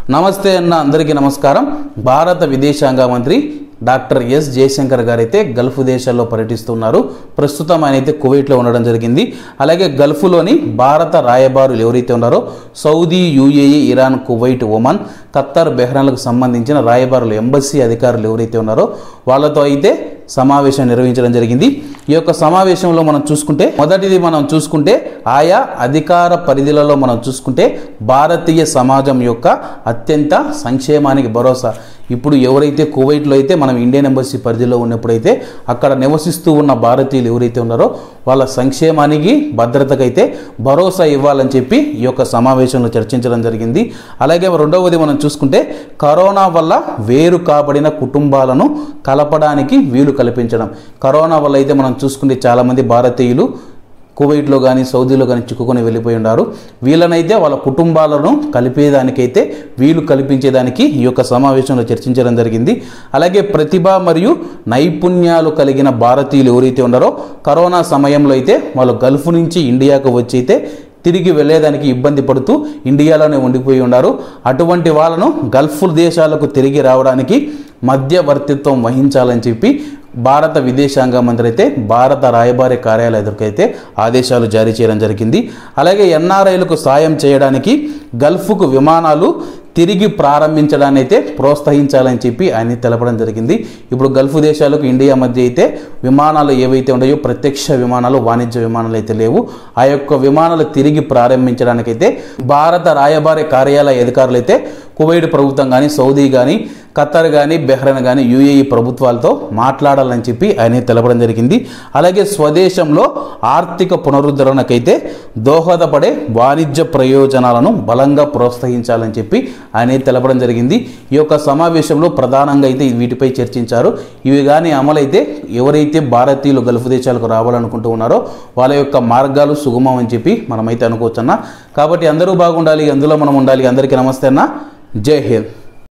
నమస్తే అన్న అందరికీ నమస్కారం భారత విదేశాంగ మంత్రి డాక్టర్ ఎస్ జయశంకర్ గారు అయితే గల్ఫ్ దేశాల్లో పర్యటిస్తున్నారు ప్రస్తుతం ఆయన అయితే కువైట్లో ఉండడం జరిగింది అలాగే గల్ఫ్లోని భారత రాయబారులు ఎవరైతే ఉన్నారో Saudi UAE Iran Kuwait Oman Qatar బెహ్రాన్లకు సంబంధించిన రాయబారులు ఎంబసీ అధికారులు ఎవరైతే ఉన్నారో వాళ్ళతో అయితే సమావేశం నిర్వహించడం జరిగింది ఈ యొక్క సమావేశంలో మనం చూసుకుంటే మొదటిది మనం చూసుకుంటే ఆయా అధికార పరిధిలలో మనం చూసుకుంటే భారతీయ సమాజం యొక్క అత్యంత సంక్షేమానికి భరోసా ఇప్పుడు ఎవరైతే కువైట్లో అయితే మనం ఇండియన్ ఎంబసీ పరిధిలో ఉన్నప్పుడైతే అక్కడ నివసిస్తూ ఉన్న భారతీయులు ఎవరైతే ఉన్నారో వాళ్ళ సంక్షేమానికి భద్రతకైతే భరోసా ఇవ్వాలని చెప్పి ఈ యొక్క సమావేశంలో చర్చించడం జరిగింది అలాగే రెండవది మనం చూసుకుంటే కరోనా వల్ల వేరు కాబడిన కుటుంబాలను కలపడానికి వీలు కల్పించడం కరోనా వల్ల అయితే మనం చూసుకుంటే చాలామంది భారతీయులు కువైట్లో కానీ సౌదీలో కానీ చిక్కుకొని వెళ్ళిపోయి ఉన్నారు వీళ్ళనైతే వాళ్ళ కుటుంబాలను కలిపేదానికైతే వీలు కల్పించేదానికి ఈ యొక్క సమావేశంలో చర్చించడం జరిగింది అలాగే ప్రతిభ మరియు నైపుణ్యాలు కలిగిన భారతీయులు ఎవరైతే ఉన్నారో కరోనా సమయంలో అయితే వాళ్ళు గల్ఫ్ నుంచి ఇండియాకు వచ్చి అయితే తిరిగి వెళ్ళేదానికి ఇబ్బంది పడుతూ ఇండియాలోనే ఉండిపోయి ఉన్నారు అటువంటి వాళ్ళను గల్ఫ్ దేశాలకు తిరిగి రావడానికి మధ్యవర్తిత్వం వహించాలని చెప్పి భారత విదేశాంగ మంత్రి అయితే భారత రాయబారి కార్యాలయ ఎదురుకైతే ఆదేశాలు జారీ చేయడం జరిగింది అలాగే ఎన్ఆర్ఐలకు సాయం చేయడానికి గల్ఫ్కు విమానాలు తిరిగి ప్రారంభించడాన్ని అయితే ప్రోత్సహించాలని చెప్పి ఆయన తెలపడం జరిగింది ఇప్పుడు గల్ఫ్ దేశాలకు ఇండియా మధ్య అయితే విమానాలు ఏవైతే ఉన్నాయో ప్రత్యక్ష విమానాలు వాణిజ్య విమానాలు అయితే లేవు ఆ యొక్క విమానాలు తిరిగి ప్రారంభించడానికైతే భారత రాయబారి కార్యాలయ అధికారులు అయితే కువైట్ ప్రభుత్వం కానీ సౌదీ కానీ ఖత్తర్ కానీ బెహ్రెన్ కానీ యుఏఈ ప్రభుత్వాలతో మాట్లాడాలని చెప్పి ఆయన తెలపడం జరిగింది అలాగే స్వదేశంలో ఆర్థిక పునరుద్ధరణకైతే దోహదపడే వాణిజ్య ప్రయోజనాలను బలంగా ప్రోత్సహించాలని చెప్పి ఆయన తెలపడం జరిగింది ఈ యొక్క సమావేశంలో ప్రధానంగా అయితే వీటిపై చర్చించారు ఇవి కానీ అమలైతే ఎవరైతే భారతీయులు గల్ఫ్ దేశాలకు రావాలనుకుంటూ ఉన్నారో వాళ్ళ యొక్క మార్గాలు సుగమం అని చెప్పి మనమైతే అనుకోవచ్చన్నా కాబట్టి అందరూ బాగుండాలి అందులో మనం ఉండాలి అందరికీ నమస్తే అన్న జై హింద్